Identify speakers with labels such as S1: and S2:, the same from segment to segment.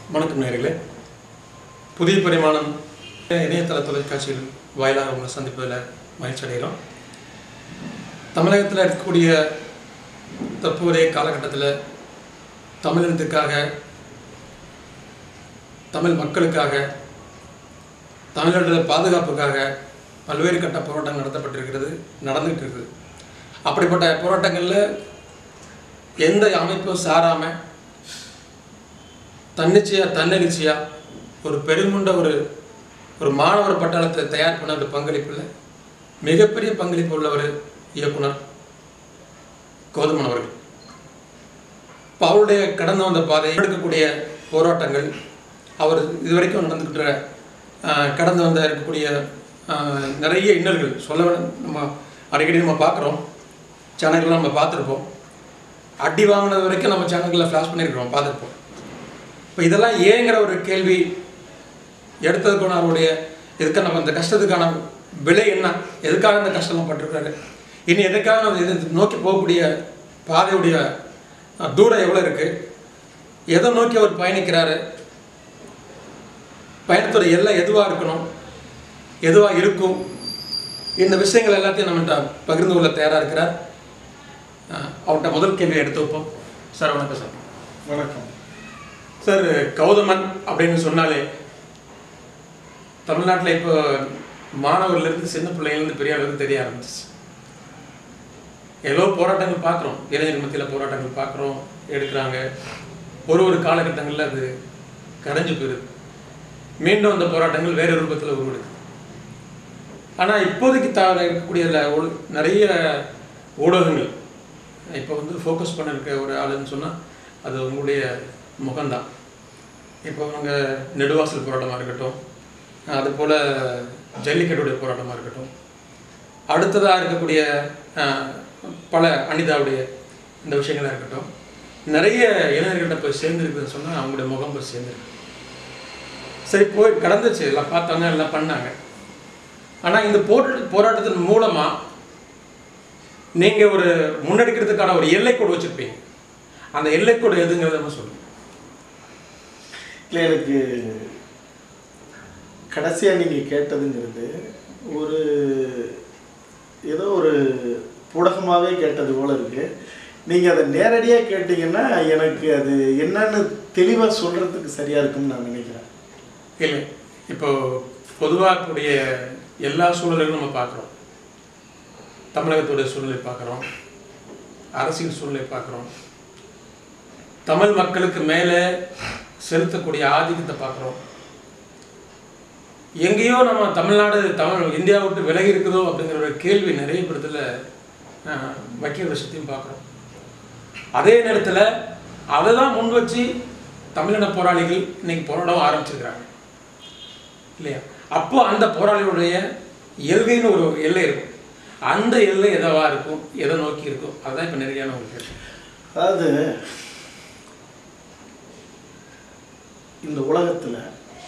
S1: வணக்கம் நேர்களே புதிய பரிமாணம் இணையதள தொலைக்காட்சியில் வாயிலாக உங்களை சந்திப்பதில் மகிழ்ச்சி அடைகிறோம் தமிழகத்தில் இருக்கக்கூடிய தற்போதைய காலகட்டத்தில் தமிழினத்துக்காக தமிழ் மக்களுக்காக தமிழர்கள பாதுகாப்புக்காக பல்வேறு கட்ட போராட்டங்கள் நடத்தப்பட்டிருக்கிறது நடந்துகிட்டு இருக்குது அப்படிப்பட்ட போராட்டங்களில் எந்த அமைப்பும் சாராமல் தன்னிச்சையாக தன்னெழுச்சியாக ஒரு பெருங்குண்ட ஒரு ஒரு மாணவர் பட்டாளத்தை தயார் பண்ண ஒரு பங்களிப்பில் மிகப்பெரிய பங்களிப்பு உள்ள ஒரு இயக்குனர் கௌதமன் அவர்கள் இப்போ அவருடைய கடந்து வந்த பாதை எடுக்கக்கூடிய போராட்டங்கள் அவர் இதுவரைக்கும் நடந்துக்கிட்ட ஆஹ், கடந்து வந்த இருக்கக்கூடிய ஆஹ், நிறைய இன்னல்கள் சொல்ல வேணும். நம்ம அடிக்கடி நம்ம பார்க்குறோம் சேனல்கள் நம்ம பார்த்துருப்போம் அடி வாங்கினது வரைக்கும் நம்ம சேனல்களில் ஃப்ளாஷ் பண்ணியிருக்கிறோம் பார்த்துருப்போம் இப்போ இதெல்லாம் ஏங்கிற ஒரு கேள்வி எடுத்ததுக்கான அவருடைய இதுக்கு நம்ம இந்த கஷ்டத்துக்கான விலை என்ன எதுக்காக இந்த கஷ்டம் பட்டிருக்காரு இனி எதுக்காக நம்ம இது நோக்கி போகக்கூடிய பாதையுடைய அஹ், தூரம் எவ்வளோ இருக்குது எதை நோக்கி அவர் பயணிக்கிறாரு பயணத்தோட எல்லை எதுவாக இருக்கணும் எதுவாக இருக்கும் இந்த விஷயங்கள் எல்லாத்தையும் நம்மகிட்ட பகிர்ந்து கொள்ள தயாராக இருக்கிறார் அஹ், அவர்கிட்ட முதல் கேள்வியை எடுத்து வைப்போம் சார் வணக்கம் சார்
S2: வணக்கம்
S1: சார் கௌதமன் அப்படின்னு சொன்னாலே தமிழ்நாட்டில் இப்போ மாணவர்லேருந்து சின்ன பிள்ளைங்கலேருந்து பெரிய அளவுக்கு தெரிய ஆரம்பிச்சிச்சு எவ்வளோ போராட்டங்கள் பார்க்குறோம் இளைஞர் மத்தியில் போராட்டங்கள் பார்க்குறோம் எடுக்கிறாங்க ஒரு ஒரு காலகட்டங்களில் அது கரைஞ்சு போயிடுது மீண்டும் அந்த போராட்டங்கள் வேறு ரூபத்தில் உருவெடுக்குது ஆனால் இப்போதைக்கு த இருக்கக்கூடிய ல- ஒழு- நிறைய ஊடகங்கள் இப்போ வந்து ஃபோக்கஸ் பண்ணிருக்க ஒரு ஆளுன்னு சொன்னால் அது உங்களுடைய முகம்தான் இப்போ அவங்க நெடுவாசல் போராட்டமாக இருக்கட்டும் அது போல் ஜல்லிக்கட்டுடைய போராட்டமாக இருக்கட்டும் அடுத்ததாக இருக்கக்கூடிய அஹ், பல அனிதாவுடைய இந்த விஷயங்களாக இருக்கட்டும் நிறைய இளைஞர்கள்ட்ட போய் சேர்ந்துருக்குதுன்னு சொன்னால் அவங்களுடைய முகம் போய் சேர்ந்துருக்கு சரி போய் கடந்துச்சு எல்லாம் பார்த்தாங்க எல்லாம் பண்ணாங்க ஆனால் இந்த போரா போராட்டத்தின் மூலமாக நீங்கள் ஒரு முன்னெடுக்கிறதுக்கான ஒரு எல்லைக்கோடு வச்சுருப்பீங்க அந்த எல்லைக்கோடு எதுங்கிறத நம்ம சொல்லுங்கள்
S2: இல்லை எனக்கு கடைசியாக நீங்கள் கேட்டதுங்கிறது ஒரு ஏதோ ஒரு புடகமாகவே கேட்டது போல இருக்கு நீங்கள் அதை நேரடியாக கேட்டிங்கன்னா எனக்கு அது என்னன்னு தெளிவாக சொல்கிறதுக்கு சரியாக இருக்கும்னு நான் நினைக்கிறேன்
S1: இல்லை இப்போ பொதுவாக இருக்கக்கூடிய எல்லா சூழல்களும் நம்ம பார்க்குறோம் தமிழகத்துடைய சூழ்நிலை பார்க்குறோம் அரசியல் சூழ்நிலை பார்க்குறோம் தமிழ் மக்களுக்கு மேலே செலுத்தக்கூடிய ஆதிக்கத்தை பார்க்குறோம் எங்கேயோ நம்ம தமிழ்நாடு தமிழ் இந்தியா விட்டு விலகி இருக்குதோ அப்படிங்கிற ஒரு கேள்வி நிறைய இடத்துல அஹ், வைக்கிற விஷயத்தையும் பார்க்குறோம் அதே நேரத்தில் அதை தான் முன் வச்சு தமிழின போராளிகள் இன்னைக்கு போராடம் ஆரம்பிச்சிருக்கிறாங்க இல்லையா அப்போ அந்த போராளிகளுடைய எல்கைன்னு ஒரு எல்லை இருக்கும் அந்த எல்லை எதவா இருக்கும் எதை நோக்கி இருக்கும் அதுதான் இப்போ நிறையான ஒரு கேள்வி
S2: அதாவது இந்த உலகத்தில்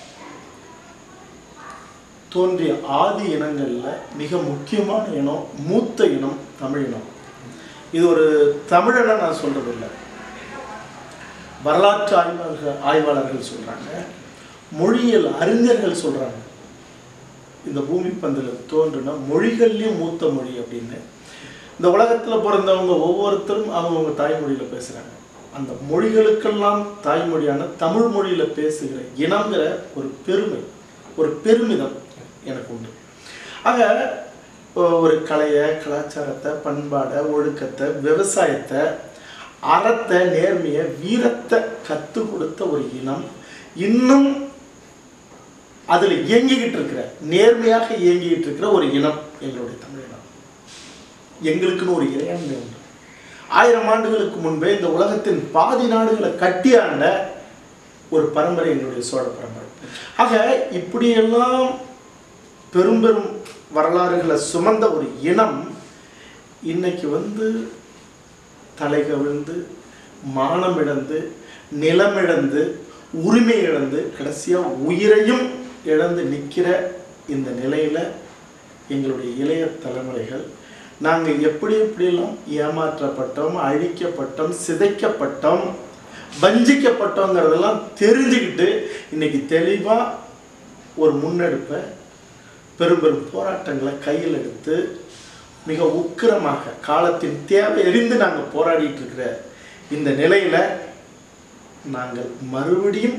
S2: தோன்றிய ஆதி இனங்களில் மிக முக்கியமான இனம் மூத்த இனம் தமிழ் இனம் இது ஒரு தமிழனை நான் சொல்றது இல்லை வரலாற்று ஆய்வாளர்கள் ஆய்வாளர்கள் சொல்றாங்க மொழியியல் அறிஞர்கள் சொல்றாங்க இந்த பூமி பந்தில் தோன்றின மொழிகள்லேயும் மூத்த மொழி அப்படின்னு இந்த உலகத்தில் பிறந்தவங்க ஒவ்வொருத்தரும் அவங்கவுங்க தாய்மொழியில பேசுறாங்க அந்த மொழிகளுக்கெல்லாம் தாய்மொழியான தமிழ் மொழியில பேசுகிற இனங்கிற ஒரு பெருமை ஒரு பெருமிதம் எனக்கு உண்டு ஆக ஒ- ஒரு கலையை கலாச்சாரத்தை பண்பாடை ஒழுக்கத்தை விவசாயத்தை அறத்தை நேர்மையை வீரத்தை கற்றுக் கொடுத்த ஒரு இனம் இன்னும் அதில் இயங்கிக்கிட்டு இருக்கிற நேர்மையாக இயங்கிக்கிட்டு இருக்கிற ஒரு இனம் எங்களுடைய தமிழ் இனம் எங்களுக்குன்னு ஒரு இறையாண்மை உண்டு ஆயிரம் ஆண்டுகளுக்கு முன்பே இந்த உலகத்தின் பாதி நாடுகளை கட்டியாண்ட ஒரு பரம்பரை எங்களுடைய சோழ பரம்பரை ஆக இப்படியெல்லாம் பெரும் பெரும் வரலாறுகளை சுமந்த ஒரு இனம் இன்னைக்கு வந்து தலை கவிழ்ந்து மானம் இழந்து நிலம் இழந்து உரிமை இழந்து கடைசியாக உயிரையும் இழந்து நிற்கிற இந்த நிலையில் எங்களுடைய இளைய தலைமுறைகள் நாங்கள் எப்படி எப்படியெல்லாம் ஏமாற்றப்பட்டோம் அழிக்கப்பட்டோம் சிதைக்கப்பட்டோம் வஞ்சிக்கப்பட்டோங்கிறதெல்லாம் தெரிஞ்சுக்கிட்டு இன்னைக்கு தெளிவாக ஒரு முன்னெடுப்பை பெரும் பெரும் போராட்டங்களை கையில் எடுத்து மிக உக்கிரமாக காலத்தின் தேவை எறிந்து நாங்கள் போராடிட்டு இருக்கிற இந்த நிலையில நாங்கள் மறுபடியும்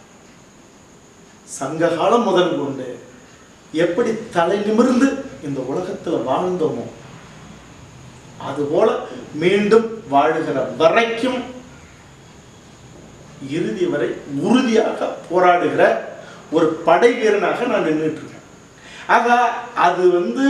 S2: சங்ககாலம் முதல் கொண்டு எப்படி தலை நிமிர்ந்து இந்த உலகத்துல வாழ்ந்தோமோ அதுபோல மீண்டும் வாழுகிற வரைக்கும் இறுதி வரை உறுதியாக போராடுகிற ஒரு படை வீரனாக நான் நின்றுட்டு இருக்கேன் ஆக அது வந்து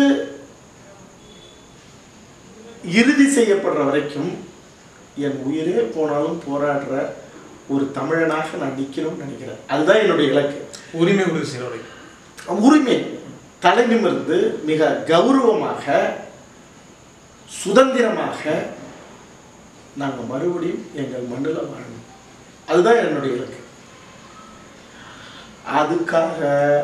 S2: இறுதி செய்யப்படுற வரைக்கும் என் உயிரே போனாலும் போராடுற ஒரு தமிழனாக நான் நிற்கணும்னு நினைக்கிறேன் அதுதான் என்னுடைய இலக்கு
S1: உரிமை உறுதி செய்கிற வரைக்கும்
S2: உரிமை தலை நிமிர்ந்து மிக கௌரவமாக சுதந்திரமாக நாங்கள் மறுபடியும் எங்கள் மண்ணில் வாழணும் அதுதான் என்னுடைய இலக்கு அதுக்காக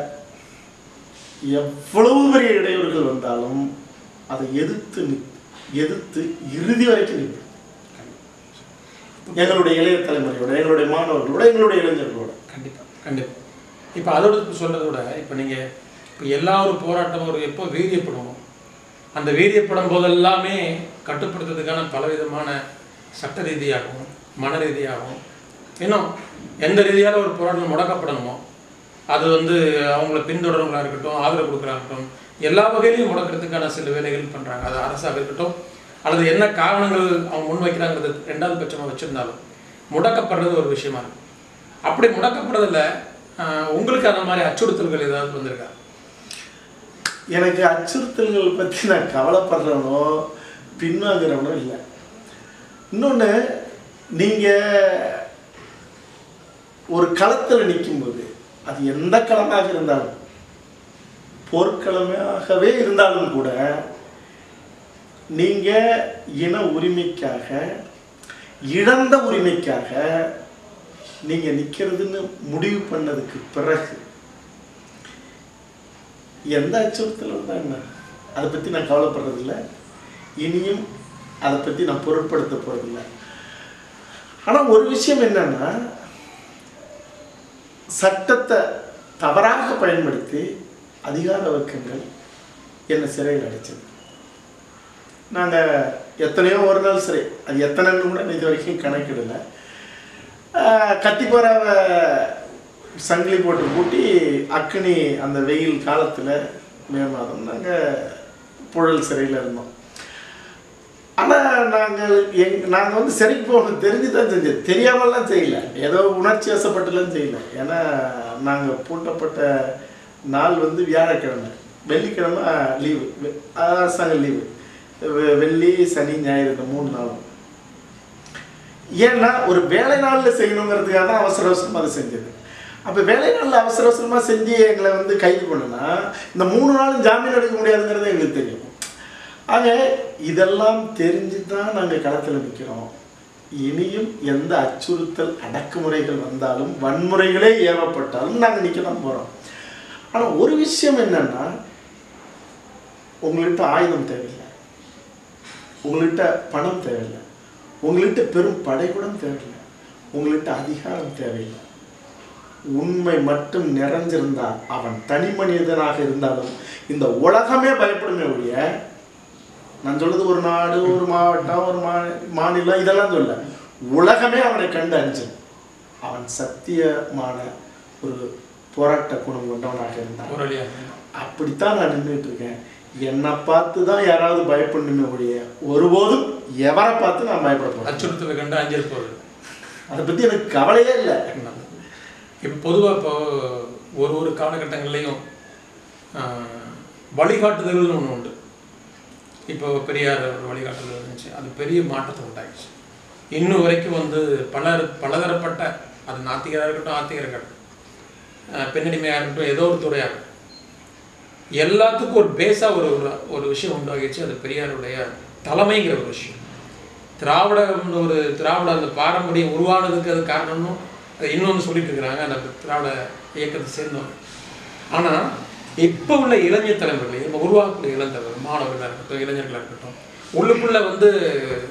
S2: எவ்வளவு பெரிய இடையூறுகள் வந்தாலும் அதை எதிர்த்து நிப் எதிர்த்து இறுதி வரைக்கும் நிற்பேன் எங்களுடைய இளைய தலைமுறையோட எங்களுடைய மாணவர்களோட எங்களுடைய இளைஞர்களோட
S1: கண்டிப்பாக கண்டிப்பாக இப்போ அதோட சொல்றதை விட இப்போ நீங்கள் இப்போ எல்லா ஒரு போராட்டம் ஒரு எப்போ வீரியப்படும் அந்த வீரியப்படும் போதெல்லாமே கட்டுப்படுத்துறதுக்கான பலவிதமான சட்ட ரீதியாகவும் மன ரீதியாகவும் இன்னும் எந்த ரீதியால ஒரு போராட்டம் முடக்கப்படணுமோ அது வந்து அவங்கள பின்தொடர்றவங்களா இருக்கட்டும் ஆதரவு கொடுக்குறா இருக்கட்டும் எல்லா வகையிலையும் முடக்கிறதுக்கான சில வேலைகள் பண்ணுறாங்க அது அரசாக இருக்கட்டும் அல்லது என்ன காரணங்கள் அவங்க முன்வைக்கிறாங்கிறது ரெண்டாவது பட்சமாக வச்சுருந்தாலும் முடக்கப்படுறது ஒரு விஷயமா இருக்கு அப்படி முடக்கப்படுறதுல ஆஹ், உங்களுக்கு அந்த மாதிரி அச்சுறுத்தல்கள் ஏதாவது வந்திருக்கா
S2: எனக்கு அச்சுறுத்தல்கள் பற்றி நான் கவலைப்படுறவனோ பின்வாங்குறவனோ இல்லை இன்னொன்று நீங்கள் ஒரு களத்தில் நிற்கும்போது அது எந்த களமாக இருந்தாலும் போர்க்களமாகவே இருந்தாலும் கூட நீங்கள் இன உரிமைக்காக இழந்த உரிமைக்காக நீங்கள் நிற்கிறதுன்னு முடிவு பண்ணதுக்கு பிறகு எந்த அச்சுறுத்தலும் தான் என்ன அதை பற்றி நான் கவலைப்படுறதில்ல இனியும் அதை பற்றி நான் பொருட்படுத்த போகிறதில்ல ஆனால் ஒரு விஷயம் என்னன்னா சட்டத்தை தவறாக பயன்படுத்தி அதிகார வர்க்கங்கள் என்னை சிறையில் அடைச்சது நாங்கள் எத்தனையோ ஒரு நாள் சிறை அது எத்தனைன்னு கூட நான் இது வரைக்கும் கணக்கிடலை கத்திப்பாராவை சங்கிலி போட்டு பூட்டி அக்னி அந்த வெயில் காலத்தில் மே மாதம் நாங்கள் புழல் சிறையில் இருந்தோம் ஆனால் நாங்கள் எங் நாங்கள் வந்து சிறைக்கு போகணும் தெரிஞ்சு தான் செஞ்சது தெரியாமலாம் செய்யல ஏதோ உணர்ச்சி வசப்பட்டுலாம் செய்யல ஏன்னா நாங்கள் பூட்டப்பட்ட நாள் வந்து வியாழக்கிழமை வெள்ளிக்கிழமை லீவு அரசாங்க லீவு வெள்ளி சனி ஞாயிறு இந்த மூணு நாளும் ஏன்னா ஒரு வேலை நாளில் செய்யணுங்கிறதுக்காக தான் அவசர அவசரமாக அதை செஞ்சது அப்போ வேலை நாளில் அவசர அவசரமாக செஞ்சு எங்களை வந்து கைது பண்ணுனா இந்த மூணு நாளும் ஜாமீன் எடுக்க முடியாதுங்கிறது எங்களுக்கு தெரியும் ஆக இதெல்லாம் தெரிஞ்சு தான் நாங்கள் களத்தில் நிற்கிறோம் இனியும் எந்த அச்சுறுத்தல் அடக்குமுறைகள் வந்தாலும் வன்முறைகளே ஏவப்பட்டாலும் நாங்கள் நிற்க தான் போகிறோம் ஆனால் ஒரு விஷயம் என்னன்னா உங்கள்கிட்ட ஆயுதம் தேவையில்லை உங்கள்கிட்ட பணம் தேவையில்லை உங்கள்கிட்ட பெரும் படைக்கூடம் தேவையில்லை உங்கள்கிட்ட அதிகாரம் தேவையில்லை உண்மை மட்டும் நிறைஞ்சிருந்தா அவன் தனி மனிதனாக இருந்தாலும் இந்த உலகமே பயப்படுமே ஒழிய நான் சொல்றது ஒரு நாடு ஒரு மாவட்டம் ஒரு மா மாநிலம் இதெல்லாம் சொல்ல உலகமே அவனை கண்டு அஞ்சும் அவன் சத்தியமான ஒரு போராட்ட குணம் கொண்டவனாக இருந்தான்
S1: போராளியாக
S2: அப்படித்தான் நான் நின்றுட்டு இருக்கேன் என்னை பார்த்து தான் யாராவது பயப்படணுமே ஒழிய ஒருபோதும் எவரை பார்த்து நான் பயப்பட போறேன்
S1: அச்சுறுத்தலை கண்டு அஞ்சல் போகிறது
S2: அதை பத்தி எனக்கு கவலையே இல்லை
S1: இப்போ பொதுவாக இப்போ ஒரு ஒரு காலகட்டங்கள்லையும் ஆஹ், வழிகாட்டுதல்னு ஒன்று உண்டு இப்போ பெரியார் ஒரு வழிகாட்டுதல் இருந்துச்சு அது பெரிய மாற்றத்தை உண்டாயிடுச்சு இன்னும் வரைக்கும் வந்து பல பலதரப்பட்ட அது நாத்திகராக இருக்கட்டும் ஆத்திகராக இருக்கட்டும் ஆஹ், பெண்ணடிமையாக இருக்கட்டும் ஏதோ ஒரு துறையாக இருக்கட்டும் எல்லாத்துக்கும் ஒரு பேஸாக ஒரு ஒரு ஒரு விஷயம் உண்டாகிடுச்சு அது பெரியாருடைய தலைமைங்கிற ஒரு விஷயம் திராவிட ஒரு திராவிட அந்த பாரம்பரியம் உருவானதுக்கு அது காரணம்னு அதை இன்னொன்று சொல்லிட்டு இருக்கிறாங்க அந்த திராவிட இயக்கத்தை சேர்ந்தவங்க ஆனால் இப்போ உள்ள இளைஞர் தலைமுறைகள் நம்ம உருவாக்கக்கூடிய இளம் தலைவர் மாணவர்களாக இருக்கட்டும் இளைஞர்களாக இருக்கட்டும் உள்ளுக்குள்ள வந்து அஹ்,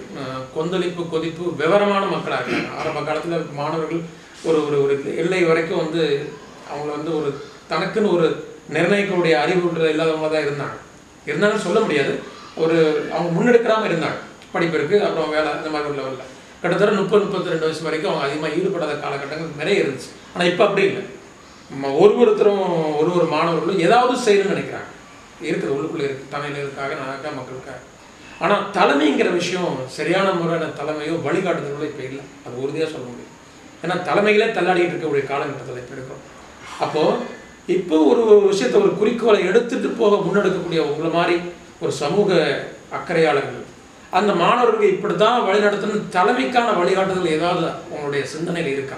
S1: கொந்தளிப்பு கொதிப்பு விவரமான மக்களாக இருக்காங்க ஆரம்ப காலத்தில் மாணவர்கள் ஒரு ஒரு ஒரு எல்லை வரைக்கும் வந்து அவங்கள வந்து ஒரு தனக்குன்னு ஒரு நிர்ணயிக்கக்கூடிய அறிவு இல்லாதவங்க தான் இருந்தாங்க இருந்தாலும் சொல்ல முடியாது ஒரு அவங்க முன்னெடுக்கிறாம இருந்தாங்க படிப்பு இருக்கு அப்புறம் வேலை இந்த மாதிரி ஒரு லெவலில் கிட்டத்தட்ட முப்பது முப்பத்தி ரெண்டு வயசு வரைக்கும் அவங்க அதிகமாக ஈடுபடாத காலகட்டங்கள் நிறைய இருந்துச்சு ஆனால் இப்போ அப்படி இல்லை ம- ஒரு ஒருத்தரும் ஒரு ஒரு மாணவர்களும் ஏதாவது செய்யணும்னு நினைக்கிறாங்க இருக்குது உள்ளுக்குள்ளே இருக்குது தமிழர்களுக்காக நாக்காக மக்களுக்காக ஆனால் தலைமைங்கிற விஷயம் சரியான முறையான தலைமையோ வழிகாட்டுதலோ இப்போ இல்லை அது உறுதியாக சொல்ல முடியும் ஏன்னா தலைமைகளே தள்ளாடிட்டு இருக்கக்கூடிய காலகட்டத்தில் இப்போ இருக்கிறோம் அப்போது இப்போ ஒரு ஒரு விஷயத்தை ஒரு குறிக்கோளை எடுத்துட்டு போக முன்னெடுக்கக்கூடிய உங்களை மாதிரி ஒரு சமூக அக்கறையாளர்கள் அந்த மாணவர்களுக்கு இப்படி தான் வழிநடத்தணும் தலைமைக்கான வழிகாட்டுதல் ஏதாவது உங்களுடைய சிந்தனையில் இருக்கா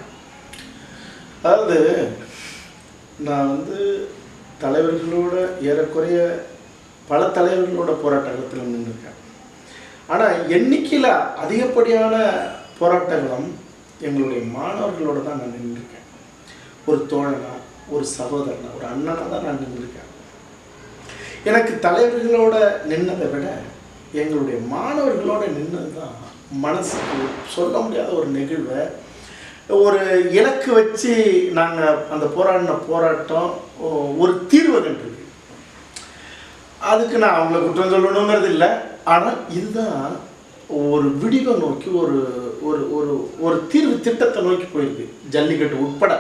S2: அதாவது நான் வந்து தலைவர்களோட ஏறக்குறைய பல தலைவர்களோட போராட்டத்தில் நின்றுருக்கேன் ஆனால் எண்ணிக்கையில் அதிகப்படியான போராட்டங்களும் எங்களுடைய மாணவர்களோட தான் நான் நின்றுருக்கேன் ஒரு தோழனா ஒரு சகோதரனா ஒரு அண்ணனா தான் நான் நின்றுருக்கேன் எனக்கு தலைவர்களோட நின்னதை விட எங்களுடைய மாணவர்களோட நின்னது தான் மனசுக்கு சொல்ல முடியாத ஒரு நெகிழ்வை ஒரு இலக்கு வச்சு நாங்கள் அந்த போராடின போராட்டம் ஒ- ஒரு தீர்வு கண்டிருக்கு அதுக்கு நான் அவங்கள குற்றம் சொல்லணுங்கிறது இல்லை ஆனால் இதுதான் ஒரு விடிவை நோக்கி ஒரு ஒரு ஒரு ஒரு தீர்வு திட்டத்தை நோக்கி போயிருக்கு ஜல்லிக்கட்டு உட்பட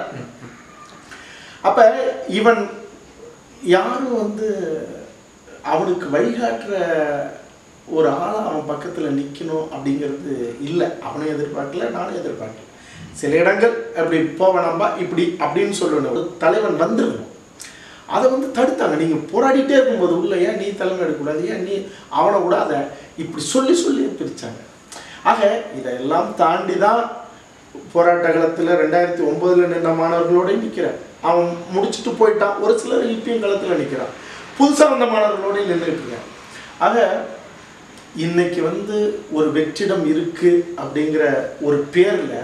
S2: அப்போ இவன் யாரும் வந்து அவனுக்கு வழிகாட்டுற ஒரு ஆளை அவன் பக்கத்தில் நிற்கணும் அப்படிங்கிறது இல்லை அவனும் எதிர்பார்க்கல நானும் எதிர்பார்க்கல சில இடங்கள் அப்படி போவேனாம்பா இப்படி அப்படின்னு சொல்லணும் ஒரு தலைவன் வந்துடணும் அதை வந்து தடுத்தாங்க நீங்கள் போராடிட்டே இருக்கும்போது உள்ள ஏன் நீ தலைமை எடுக்கக்கூடாது ஏன் நீ அவனை விடாத இப்படி சொல்லி சொல்லி பிரித்தாங்க ஆக இதெல்லாம் தாண்டி தான் போராட்ட காலத்தில் ரெண்டாயிரத்தி ஒம்போதில் நின்ற மாணவர்களோட நிற்கிறேன் அவன் முடிச்சுட்டு போயிட்டான் ஒரு சிலர் இப்பயும் களத்தில் நிற்கிறான் புதுசாக வந்த மாணவர்களோட நின்றுட்டு இருக்கேன் ஆக இன்னைக்கு வந்து ஒரு வெற்றிடம் இருக்கு அப்படிங்கிற ஒரு பேரில்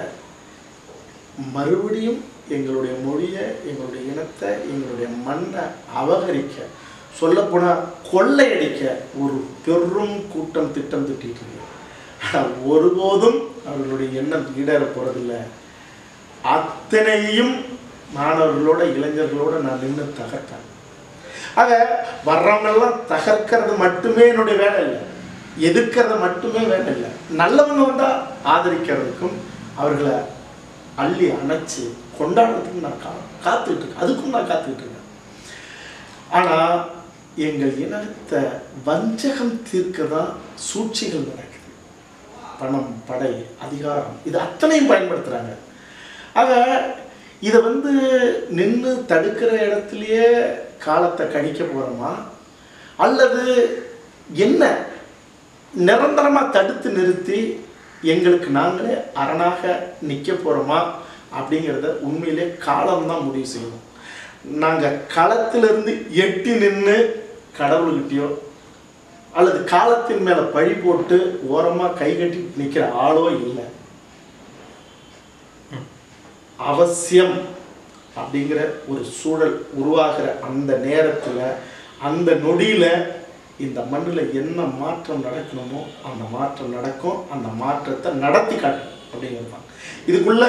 S2: மறுபடியும் எங்களுடைய மொழியை எங்களுடைய இனத்தை எங்களுடைய மண்ணை அபகரிக்க சொல்லப்போனால் கொள்ளையடிக்க ஒரு பெரும் கூட்டம் திட்டம் திட்டிட்டு இருக்கு ஆனால் ஒருபோதும் அவர்களுடைய எண்ணம் ஈடேற போகிறதில்ல அத்தனையும் மாணவர்களோட இளைஞர்களோட நான் நின்று தகர்த்தேன் ஆக வர்றவங்கெல்லாம் தகர்க்கிறது மட்டுமே என்னுடைய வேலை இல்லை எதிர்க்கிறது மட்டுமே வேலை இல்லை நல்லவங்க வந்தால் ஆதரிக்கிறதுக்கும் அவர்களை அள்ளி அணைச்சி கொண்டாடுறதுக்கும் நான் கா காத்துக்கிட்டு இருக்கேன் அதுக்கும் நான் காத்துக்கிட்டு இருக்கேன் ஆனால் எங்கள் இனத்தை வஞ்சகம் தீர்க்க தான் சூழ்ச்சிகள் நடக்குது பணம் படை அதிகாரம் இது அத்தனையும் பயன்படுத்துகிறாங்க ஆக இதை வந்து நின்று தடுக்கிற இடத்துலையே காலத்தை கழிக்க போகிறோமா அல்லது என்ன நிரந்தரமாக தடுத்து நிறுத்தி எங்களுக்கு நாங்களே அரணாக நிற்க போகிறோமா அப்படிங்கிறத உண்மையிலே காலம்தான் முடிவு செய்யணும் நாங்கள் களத்திலிருந்து எட்டி நின்று கடவுள்கிட்டயோ அல்லது காலத்தின் மேலே பழி போட்டு ஓரமாக கை கட்டி நிற்கிற ஆளோ இல்லை அவசியம் அப்படிங்கிற ஒரு சூழல் உருவாகிற அந்த நேரத்தில் அந்த நொடியில் இந்த மண்ணில் என்ன மாற்றம் நடக்கணுமோ அந்த மாற்றம் நடக்கும் அந்த மாற்றத்தை நடத்தி காட்டும் அப்படிங்கிறது தான் இதுக்குள்ள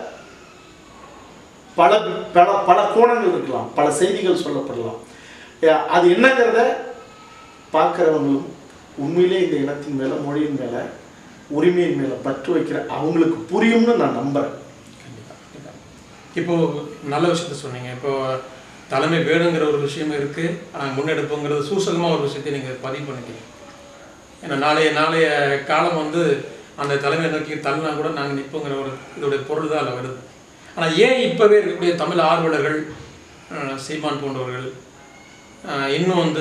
S2: பல பல பல கோணங்கள் இருக்கலாம் பல செய்திகள் சொல்லப்படலாம் அஹ் அது என்னங்கிறத பார்க்குறவங்களும் உண்மையிலே இந்த இனத்தின் மேலே மொழியின் மேலே உரிமையின் மேலே பற்று வைக்கிற அவங்களுக்கு புரியும்னு நான் நம்புகிறேன்
S1: இப்போ நல்ல விஷயத்த சொன்னீங்க இப்போ தலைமை வேணுங்கிற ஒரு விஷயம் இருக்கு ஆனா முன்னெடுப்புங்கிறது சூசகமா ஒரு விஷயத்தை நீங்க பதிவு பண்ணிட்டீங்க ஏன்னா நாளைய நாளைய காலம் வந்து அந்த தலைமை நோக்கி தள்ளினா கூட நாங்கள் நிற்போங்கிற ஒரு இதோடைய பொருள் தான் அதில் வருது ஆனா ஏன் இப்பவே இருக்கக்கூடிய தமிழ் ஆர்வலர்கள் அஹ், சீமான் போன்றவர்கள் அஹ், இன்னும் வந்து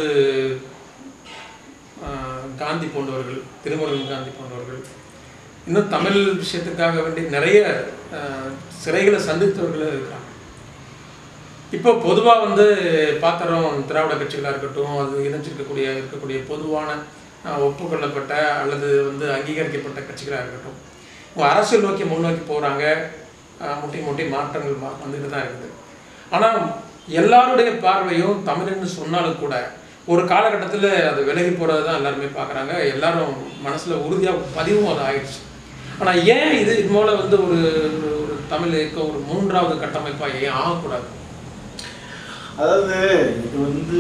S1: அஹ், காந்தி போன்றவர்கள் திருமுருகன் காந்தி போன்றவர்கள் இன்னும் தமிழ் விஷயத்துக்காக வேண்டி நிறைய அஹ், சிறைகளை சந்தித்தவர்கள் இருக்காங்க இப்போ பொதுவாக வந்து பாத்திரம் திராவிட கட்சிகளாக இருக்கட்டும் அது இணைஞ்சிருக்கக்கூடிய இருக்கக்கூடிய பொதுவான அஹ், ஒப்புக்கொள்ளப்பட்ட அல்லது வந்து அங்கீகரிக்கப்பட்ட கட்சிகளாக இருக்கட்டும் அவங்க அரசியல் நோக்கி முன்னோக்கி போகிறாங்க முட்டி முட்டி மாற்றங்கள் மா- வந்துட்டு தான் இருக்குது ஆனால் எல்லாருடைய பார்வையும் தமிழ்னு சொன்னாலும் கூட ஒரு காலகட்டத்தில் அது விலகி போகிறது தான் எல்லாருமே பார்க்குறாங்க எல்லாரும் மனசில் உறுதியாக பதிவும் அது ஆயிடுச்சு ஆனா ஏன் இது இது போல வந்து ஒரு ஒரு- ஒரு தமிழ் இயக்கம் ஒரு மூன்றாவது கட்டமைப்பா ஏன் ஆகக்கூடாது
S2: அதாவது இது வந்து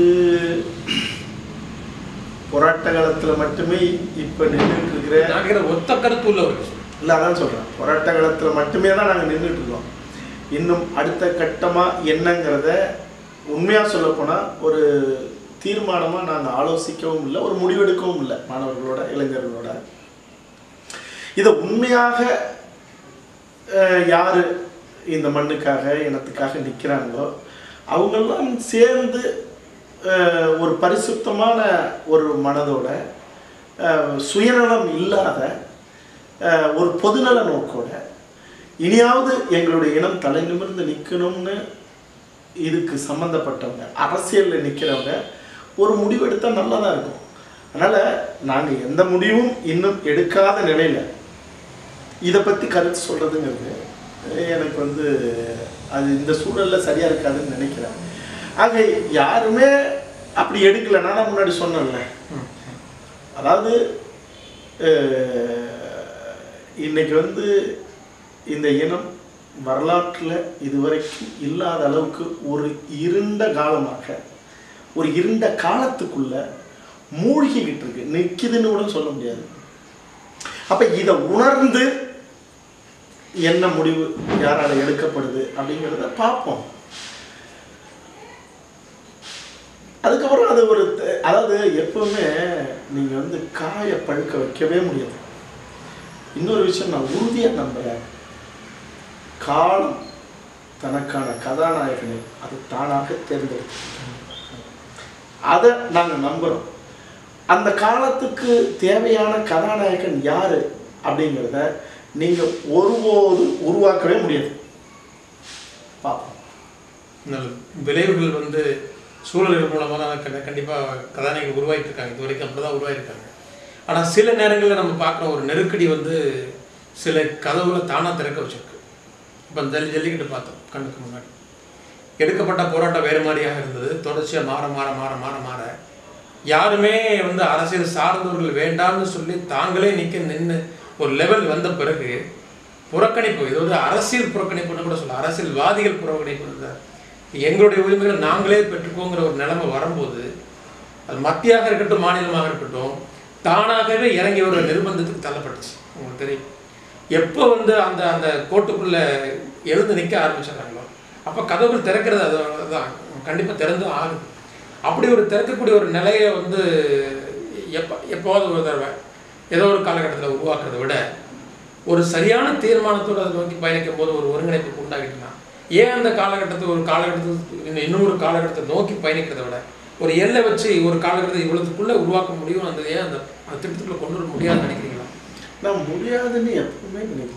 S2: போராட்ட காலத்துல மட்டுமே இப்ப நின்றுட்டு இருக்கிற
S1: நான் கேட்கிற ஒத்த கருத்து உள்ளவர்கள்
S2: இல்லை அதான் சொல்றேன் போராட்ட காலத்துல மட்டுமே தான் நாங்க நின்றுட்டு இருக்கோம் இன்னும் அடுத்த கட்டமா என்னங்கிறத உண்மையா சொல்ல போனா ஒரு தீர்மானமா நாங்க ஆலோசிக்கவும் இல்லை ஒரு முடிவெடுக்கவும் இல்லை மாணவர்களோட இளைஞர்களோட இதை உண்மையாக அஹ், யாரு இந்த மண்ணுக்காக இனத்துக்காக நிற்கிறாங்களோ அவங்கெல்லாம் சேர்ந்து அஹ், ஒரு பரிசுத்தமான ஒரு மனதோட அஹ், சுயநலம் இல்லாத அஹ், ஒரு பொதுநல நோக்கோட இனியாவது எங்களுடைய இனம் தலை நிமிர்ந்து நிற்கணும்னு இதுக்கு சம்மந்தப்பட்டவங்க அரசியலில் நிற்கிறவங்க ஒரு முடிவு எடுத்தால் நல்லதாக இருக்கும் அதனால் நாங்கள் எந்த முடிவும் இன்னும் எடுக்காத நிலையில் இதை பற்றி கருத்து சொல்கிறதுங்கிறது எனக்கு வந்து அது இந்த சூழலில் சரியாக இருக்காதுன்னு நினைக்கிறேன் ஆக யாருமே அப்படி எடுக்கல நான் தான் முன்னாடி சொன்னேன்ல அதாவது அஹ், இன்னைக்கு வந்து இந்த இனம் வரலாற்றில் இதுவரைக்கும் இல்லாத அளவுக்கு ஒரு இருண்ட காலமாக ஒரு இருண்ட காலத்துக்குள்ள மூழ்கிக்கிட்டு இருக்கு நிற்கிதுன்னு கூட சொல்ல முடியாது அப்ப இதை உணர்ந்து என்ன முடிவு யாரால எடுக்கப்படுது அப்படிங்கிறத பார்ப்போம் அதுக்கப்புறம் அது ஒரு த- அதாவது எப்பவுமே நீங்க வந்து காய பழுக்க வைக்கவே முடியாது இன்னொரு விஷயம் நான் உறுதியா நம்புறேன் காலம் தனக்கான கதாநாயகனை அது தானாக தேர்ந்தெடுக்கும் அதை நாங்க நம்புறோம் அந்த காலத்துக்கு தேவையான கதாநாயகன் யாரு அப்படிங்கிறத நீங்க ஒருபோதும் உருவாக்கவே முடியாது பார்ப்போம்
S1: நல்லது விளைவுகள் வந்து சூழல்கள் மூலமாக தான் கண்ட- கண்டிப்பா கதாநாயகர்கள் உருவாகிட்டு இருக்காங்க இது வரைக்கும் அப்படிதான் உருவாயிருக்காங்க ஆனா சில நேரங்களில் நம்ம பார்க்குற ஒரு நெருக்கடி வந்து சில கதவுகளை தானா திறக்க வச்சிருக்கு இப்போ ஜல்லி ஜல்லிக்கட்டு பார்த்தோம் கண்ணுக்கு முன்னாடி எடுக்கப்பட்ட போராட்டம் வேறு மாதிரியாக இருந்தது தொடர்ச்சியாக மாற மாற மாற மாற மாற யாருமே வந்து அரசியல் சார்ந்தவர்கள் வேண்டாம்னு சொல்லி தாங்களே நிற்க நின்று ஒரு லெவல் வந்த பிறகு புறக்கணிப்பு இது வந்து அரசியல் புறக்கணிப்புன்னு கூட சொல்ல அரசியல்வாதிகள் புறக்கணிப்பு இல்லை. எங்களுடைய உரிமைகளை நாங்களே பெற்றுக்கோங்கிற ஒரு நிலைமை வரும்போது அது மத்தியாக இருக்கட்டும் மாநிலமாக இருக்கட்டும் தானாகவே இறங்கி ஒரு நிர்பந்தத்துக்கு தள்ளப்பட்டுச்சு உங்களுக்கு தெரியும் எப்போ வந்து அந்த அந்த கோட்டுக்குள்ள எழுந்து நிற்க ஆரம்பிச்சிடுறாங்களோ அப்போ கதவுகள் திறக்கிறது அது அதுதான் கண்டிப்பாக திறந்து ஆகுது அப்படி ஒரு திறக்கக்கூடிய ஒரு நிலையை வந்து எப்போ எப்போவாவது ஒரு தடவை ஏதோ ஒரு காலகட்டத்தில் உருவாக்குறதை விட ஒரு சரியான தீர்மானத்தோடு அதை நோக்கி பயணிக்கும் போது ஒரு ஒருங்கிணைப்பு உண்டாகிட்டுனா ஏன் அந்த காலகட்டத்தை ஒரு காலகட்டத்துக்கு இன்னும் இன்னொரு காலகட்டத்தை நோக்கி பயணிக்கிறதை விட ஒரு எல்லை வச்சு ஒரு காலகட்டத்தை இவ்வளவுக்குள்ள உருவாக்க முடியும் அந்த ஏன் அந்த அந்த திட்டத்துக்குள்ள கொண்டு வர முடியாதுன்னு நினைக்கிறீங்களா
S2: நான் முடியாதுன்னு எப்பவுமே நினைக்கிறேன்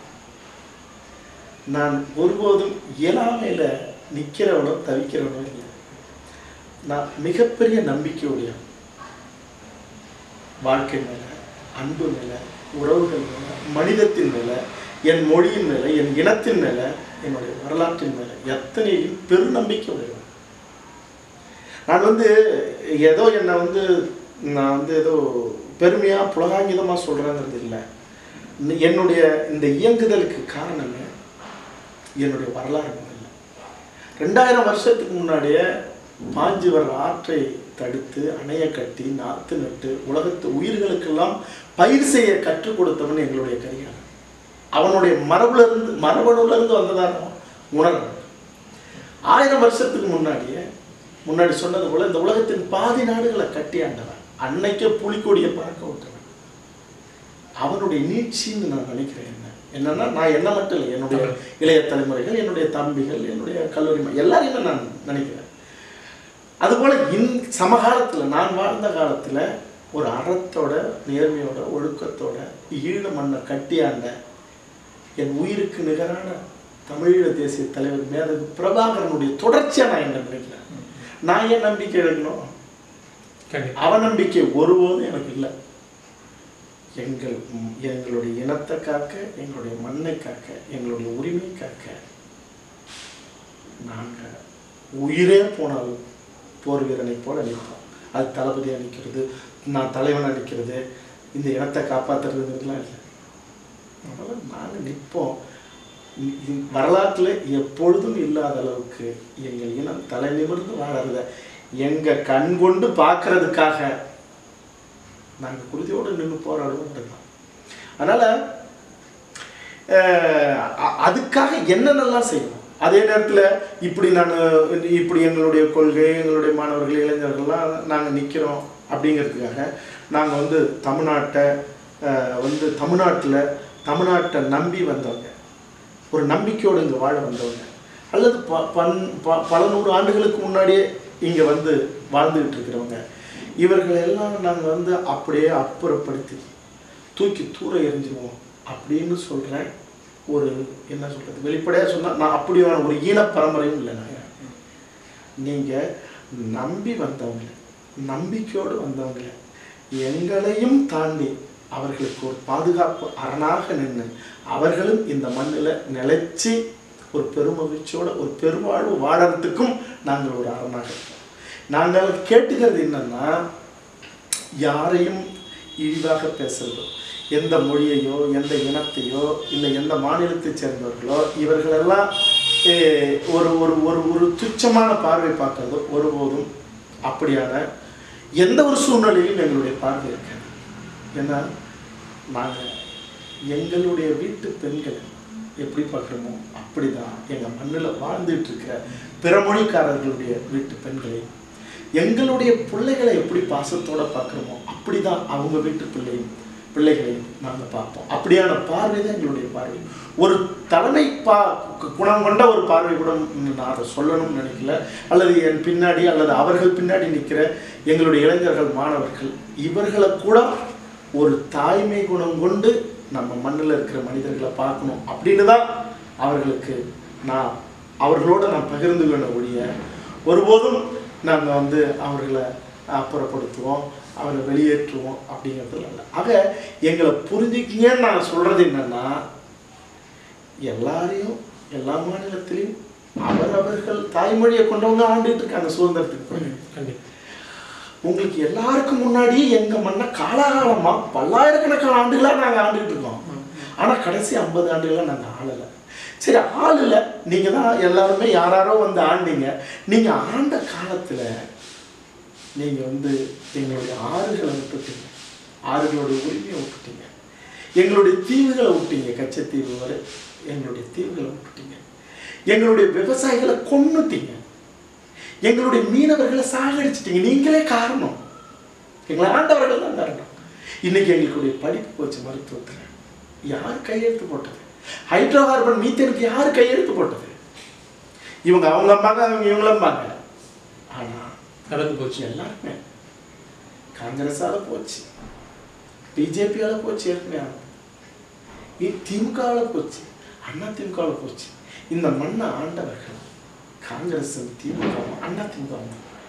S2: நான் ஒருபோதும் இயலாமையில நிக்கிறவனோ தவிக்கிறவனோ இல்லை நான் மிகப்பெரிய நம்பிக்கையுடைய வாழ்க்கை மேல அன்பு மேல உறவுகள் மேல மனிதத்தின் மேல என் மொழியின் மேல என் இனத்தின் மேல என்னுடைய வரலாற்றின் மேல எத்தனையும் பெருநம்பிக்கை உடையவன் நான் வந்து ஏதோ என்னை வந்து நான் வந்து ஏதோ பெருமையா புலகாங்கிதமா சொல்றேங்கிறது இல்லை என்னுடைய இந்த இயங்குதலுக்கு காரணமே என்னுடைய வரலாறு இல்லை ரெண்டாயிரம் வருஷத்துக்கு முன்னாடியே பாஞ்சு வர்ற ஆற்றை தடுத்து அணைய கட்டி நாத்து நட்டு உலகத்து உயிர்களுக்கெல்லாம் பயிர் செய்ய கற்றுக் கொடுத்தவன் எங்களுடைய கரிகாலன் அவனுடைய மரபுல இருந்து மரபணுல இருந்து வந்ததான உணர்வு ஆயிரம் வருஷத்துக்கு முன்னாடியே முன்னாடி சொன்னது போல இந்த உலகத்தின் பாதி நாடுகளை கட்டி ஆண்டவன் அன்னைக்கே புலிக்கொடியை பறக்க விட்டவன் அவனுடைய நீட்சின்னு நான் நினைக்கிறேன் என்ன என்னன்னா நான் என்ன மட்டும் இல்லை என்னுடைய இளைய தலைமுறைகள் என்னுடைய தம்பிகள் என்னுடைய கல்லூரி ம- எல்லாரையுமே நான் நினைக்கிறேன் அதுபோல இன் சமகாலத்துல நான் வாழ்ந்த காலத்துல ஒரு அறத்தோட நேர்மையோட ஒழுக்கத்தோட ஈழ மண்ணை கட்டியாண்ட என் உயிருக்கு நிகரான தமிழீழ தேசிய தலைவர் மேதகு பிரபாகரனுடைய தொடர்ச்சியா நான் என்ன நினைக்கிறேன் நான் ஏன் நம்பிக்கை எடுக்கணும்
S1: கண்டிப்பா
S2: அவநம்பிக்கை ஒருபோதும் எனக்கு இல்லை எங்கள் ம், எங்களுடைய இனத்தை காக்க எங்களுடைய மண்ணை காக்க எங்களுடைய உரிமை காக்க நாங்கள் உயிரே போனாலும் போர் வீரனை போல நிற்போம் அது தளபதியாக நிற்கிறது நான் தலைவனாக நிற்கிறது இந்த இனத்தை காப்பாற்றுறதுலாம் இல்லை அதனால் நாங்கள் நிற்போம் இ- இ- வரலாற்றில் எப்பொழுதும் இல்லாத அளவுக்கு எங்கள் இனம் தலை நிமிர்ந்து வாழறத எங்கள் கண் கொண்டு பார்க்கறதுக்காக நாங்கள் குருதியோடு நின்று போராடுவோம் தான் அதனால் அதுக்காக என்னென்னலாம் செய்யணும் அதே நேரத்தில் இப்படி நான் இப்படி எங்களுடைய கொள்கை எங்களுடைய மாணவர்கள் இளைஞர்கள்லாம் நாங்கள் நிற்கிறோம் அப்படிங்கிறதுக்காக நாங்கள் வந்து தமிழ்நாட்டை அஹ், வந்து தமிழ்நாட்டில் தமிழ்நாட்டை நம்பி வந்தவங்க ஒரு நம்பிக்கையோடு இங்கே வாழ வந்தவங்க அல்லது ப பன் ப பல நூறு ஆண்டுகளுக்கு முன்னாடியே இங்கே வந்து வாழ்ந்துகிட்டு இருக்கிறவங்க இவர்களை எல்லாம் நாங்கள் வந்து அப்படியே அப்புறப்படுத்தி தூக்கி தூர எறிஞ்சிருவோம் அப்படின்னு சொல்கிறேன் ஒரு என்ன சொல்கிறது வெளிப்படையாக சொன்னால் நான் அப்படியான ஒரு ஈன பரம்பரையும் இல்லை நாங்கள் நீங்கள் நம்பி வந்தவங்க நம்பிக்கையோடு வந்தவங்க எங்களையும் தாண்டி அவர்களுக்கு ஒரு பாதுகாப்பு அரணாக நின்று அவர்களும் இந்த மண்ணில் நிலைச்சி ஒரு பெருமகிழ்ச்சியோட ஒரு பெருவாழ்வு வாழறதுக்கும் நாங்கள் ஒரு அரணாக இருக்கோம் நாங்கள் கேட்டுக்கிறது என்னன்னா யாரையும் இழிவாக பேசுறதோ எந்த மொழியையோ எந்த இனத்தையோ இல்லை எந்த மாநிலத்தை சேர்ந்தவர்களோ இவர்களெல்லாம் eh, ஒரு ஒரு ஒரு ஒரு துச்சமான பார்வை பார்க்கறதோ ஒருபோதும் அப்படியான எந்த ஒரு சூழ்நிலையிலும் எங்களுடைய பார்வை இருக்காது ஏன்னா நாங்கள் எங்களுடைய வீட்டு பெண்களை எப்படி பார்க்குறோமோ அப்படிதான் எங்கள் மண்ணில் வாழ்ந்துட்டு இருக்கிற பிற மொழிக்காரர்களுடைய வீட்டு பெண்களை எங்களுடைய பிள்ளைகளை எப்படி பாசத்தோட பார்க்குறோமோ அப்படிதான் அவங்க வீட்டு பிள்ளையும் பிள்ளைகளையும் நாங்கள் பார்ப்போம் அப்படியான பார்வை தான் எங்களுடைய பார்வை ஒரு தலைமை பா கு- குணம் கொண்ட ஒரு பார்வை கூட நான் அதை சொல்லணும்னு நினைக்கல அல்லது என் பின்னாடி அல்லது அவர்கள் பின்னாடி நிற்கிற எங்களுடைய இளைஞர்கள் மாணவர்கள் இவர்களை கூட ஒரு தாய்மை குணம் கொண்டு நம்ம மண்ணில் இருக்கிற மனிதர்களை பார்க்கணும் அப்படின்னு தான் அவர்களுக்கு நான் அவர்களோட நான் பகிர்ந்துக்கணும் ஒழிய ஒருபோதும் நாங்கள் வந்து அவர்களை அப்புறப்படுத்துவோம் அவரை வெளியேற்றுவோம் அப்படிங்கிறதுல இல்லை ஆக எங்களை புரிஞ்சுக்கிங்கன்னு நான் சொல்கிறது என்னன்னா எல்லாரையும் எல்லா மாநிலத்திலையும் அவரவர்கள் தாய்மொழியை கொண்டவங்க ஆண்டுட்டு இருக்காங்க சுதந்திரத்துக்கு பிறகு.
S1: கண்டிப்பா
S2: உங்களுக்கு எல்லாருக்கும் முன்னாடி எங்க மண்ணை காலாகாலமா பல்லாயிரக்கணக்கான ஆண்டுகளா நாங்க ஆண்டுகிட்டு இருக்கோம் ஆனா கடைசி ஐம்பது ஆண்டுகளா நாங்க ஆளல சரி ஆளல நீங்க தான் எல்லாருமே யாராரோ வந்து ஆண்டீங்க நீங்க ஆண்ட காலத்துல நீங்க வந்து எங்களுடைய ஆறுகளை விட்டுட்டீங்க ஆறுகளுடைய உரிமையை விட்டுட்டீங்க எங்களுடைய தீவுகளை விட்டீங்க கச்சத்தீவு வரை எங்களுடைய தீவுகளை விட்டுட்டீங்க எங்களுடைய விவசாயிகளை கொன்னுட்டீங்க எங்களுடைய மீனவர்களை சாகடிச்சிட்டீங்க நீங்களே காரணம் எங்களை ஆண்டவர்கள் தான் காரணம் இன்னைக்கு எங்களுடைய படிப்பு போச்சு மருத்துவத்தில் யார் கையெழுத்து போட்டது ஹைட்ரோ கார்பன் மீத்தேனுக்கு யார் கையெழுத்து போட்டது இவங்க அவங்க அம்மாங்க அவங்க இவங்களம்பாங்க ஆனா
S1: நடந்து போச்சு
S2: எல்லாருமே காங்கிரஸால போச்சு பிஜேபியால போச்சு ஏற்கனவே திமுகவில் போச்சு அண்ணா திமுகவில் போச்சு இந்த மண்ணை ஆண்டவர்கள் காங்கிரஸ் திமுக அண்ணா திமுக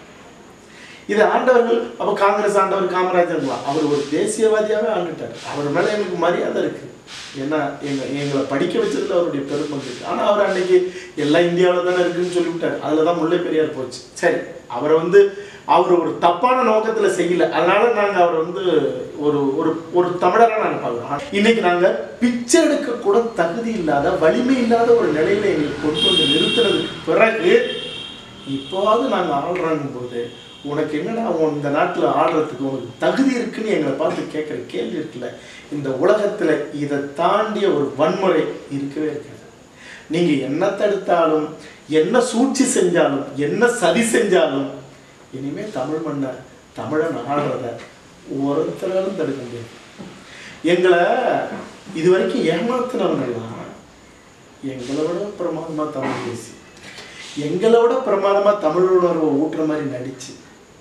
S2: இதை ஆண்டவர்கள் அப்ப காங்கிரஸ் ஆண்டவர் காமராஜர் அவர் ஒரு தேசியவாதியாவே ஆண்டுட்டார் அவர் மேல எனக்கு மரியாதை இருக்கு ஏன்னா எங்க எங்களை படிக்க வச்சதுல அவருடைய பெரும்பங்கு இருக்கு ஆனா அவர் அன்னைக்கு எல்லாம் இந்தியாவில் தானே இருக்குன்னு சொல்லிவிட்டார் அதுல தான் முல்லை பெரியார் போச்சு சரி அவரை வந்து அவர் ஒரு தப்பான நோக்கத்துல செய்யல அதனால நாங்க அவர் வந்து ஒரு ஒரு ஒரு தமிழரா நாங்க பார்க்கிறோம் இன்னைக்கு நாங்க பிச்சை எடுக்க கூட தகுதி இல்லாத வலிமை இல்லாத ஒரு நிலையில எங்களுக்கு கொண்டு வந்து நிறுத்துறதுக்கு பிறகு இப்போவாவது நாங்கள் ஆள்றாங்கும் போது உனக்கு என்னடா உன் இந்த நாட்டில் ஆடுறதுக்கு உனக்கு தகுதி இருக்குன்னு எங்களை பார்த்து கேட்குற கேள்வி இருக்குல்ல இந்த உலகத்தில் இதை தாண்டிய ஒரு வன்முறை இருக்கவே இருக்காது நீங்கள் என்ன தடுத்தாலும் என்ன சூழ்ச்சி செஞ்சாலும் என்ன சதி செஞ்சாலும் இனிமே தமிழ் மண்ணை தமிழன் ஆடுறத ஒருத்தராலும் தடுக்க முடியாது எங்களை இது வரைக்கும் ஏமாத்தினவங்கெல்லாம் எங்களை விட பிரமாதமாக தமிழ் பேசி எங்களை விட பிரமாதமா தமிழ் உணர்வை ஊட்டுற மாதிரி நடிச்சு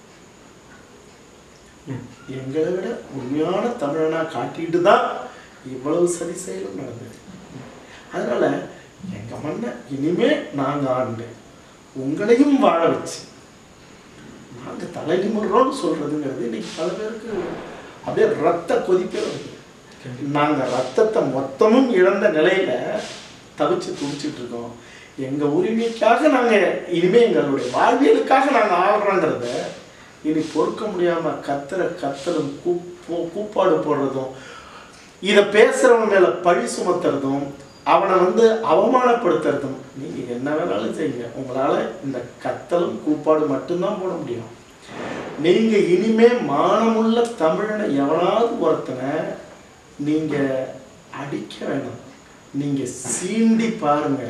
S2: எங்களை விட உண்மையான தமிழனா காட்டிட்டு தான் இவ்வளவு சரி செயலும் நடந்தது அதனால எங்க மண்ணை இனிமே நாங்க ஆண்டு உங்களையும் வாழ வச்சு நாங்க தலை நிமிர்றோம்னு சொல்றதுங்கிறது இன்னைக்கு பல பேருக்கு அப்படியே ரத்த கொதிப்பே வருது நாங்க ரத்தத்தை மொத்தமும் இழந்த நிலையில தவிச்சு துடிச்சிட்டு இருக்கோம் எங்க உரிமைக்காக நாங்க இனிமே எங்களுடைய வாழ்வியலுக்காக நாங்க ஆடுறோங்கிறத இனி பொறுக்க முடியாம கத்துற கத்தலும் கூப்போ கூப்பாடு போடுறதும் இதை பேசுறவன் மேல பழி சுமத்துறதும் அவனை வந்து அவமானப்படுத்துறதும் நீங்க என்ன வேணாலும் செய்யுங்க உங்களால இந்த கத்தலும் கூப்பாடு மட்டும்தான் போட முடியும் நீங்க இனிமே மானமுள்ள தமிழனை எவனாவது ஒருத்தனை நீங்க அடிக்க வேணாம் நீங்க சீண்டி பாருங்க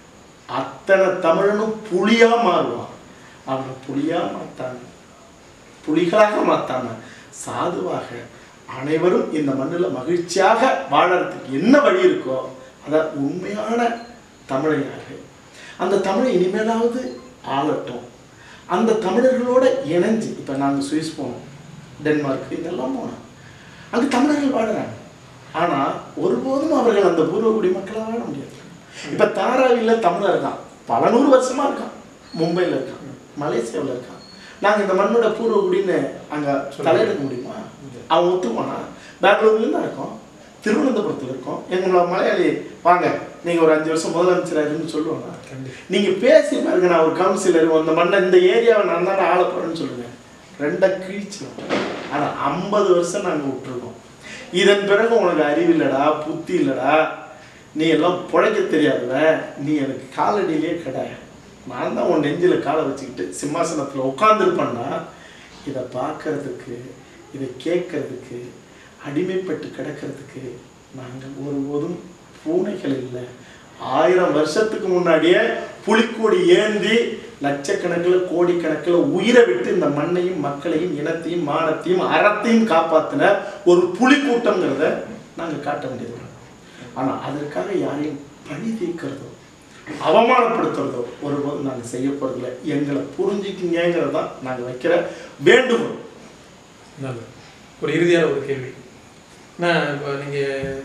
S2: அத்தனை தமிழனும் புலியா மாறுவான் அவனை புலியா மாத்தாங்க புலிகளாக மாத்தாம சாதுவாக அனைவரும் இந்த மண்ணில் மகிழ்ச்சியாக வாழறதுக்கு என்ன வழி இருக்கோ அதை உண்மையான தமிழையாக அந்த தமிழை இனிமேலாவது ஆளட்டும் அந்த தமிழர்களோட இணைஞ்சு இப்போ நாங்கள் சுவிஸ் போனோம் டென்மார்க் இதெல்லாம் போனோம் அங்கே தமிழர்கள் வாழுறாங்க ஆனால் ஒருபோதும் அவர்கள் அந்த பூர்வகுடி மக்களாக வாழ முடியாது இப்போ தாராவியில் தமிழர் இருக்கான் பல நூறு வருஷமா இருக்கான் மும்பையில் இருக்கான் மலேசியாவில் இருக்கான் நாங்கள் இந்த மண்ணோட பூர்வகுடின்னு அங்கே தலையெடுக்க முடியுமா அவன் ஒத்துக்குவானா பெங்களூர்லேருந்து தான் இருக்கோம் திருவனந்தபுரத்தில் இருக்கோம் எங்களோட மலையாளி வாங்க நீங்கள் ஒரு அஞ்சு வருஷம் முதலமைச்சராக இருந்து சொல்லுவாங்க
S1: கண்டிப்பா
S2: நீங்கள் பேசி பாருங்க நான் ஒரு கவுன்சிலர் அந்த மண்ணை இந்த ஏரியாவை நான் தான் ஆள போகிறேன்னு சொல்லுங்க ரெண்டை கிழிச்சு ஆனால் ஐம்பது வருஷம் நாங்கள் விட்டுருக்கோம் இதன் பிறகு உனக்கு அறிவு இல்லடா புத்தி இல்லடா நீ எல்லாம் பிழைக்க தெரியாதவன் நீ எனக்கு காலடியிலே கடை நான் தான் உன் நெஞ்சில் காலை வச்சுக்கிட்டு சிம்மாசனத்தில் உட்காந்துருப்பேன்னா இதை பார்க்கறதுக்கு இதை கேட்கறதுக்கு அடிமைப்பட்டு கிடக்கிறதுக்கு நாங்கள் ஒருபோதும் பூனைகள் இல்லை ஆயிரம் வருஷத்துக்கு முன்னாடியே புலிக்கொடி ஏந்தி லட்சக்கணக்கில் கோடிக்கணக்கில் உயிரை விட்டு இந்த மண்ணையும் மக்களையும் இனத்தையும் மானத்தையும் அறத்தையும் காப்பாத்தின ஒரு புலி கூட்டங்கிறத நாங்கள் காட்ட வேண்டியது ஆனால் அதற்காக யாரையும் பழி தீர்க்கிறதோ அவமானப்படுத்துறதோ ஒருபோதும் நாங்கள் செய்ய போறதில்லை எங்களை புரிஞ்சுக்கிங்கிறது தான் நாங்கள் வைக்கிற வேண்டுகோள்
S1: நல்லது ஒரு இறுதியான ஒரு கேள்வி நான் இப்போ நீங்கள்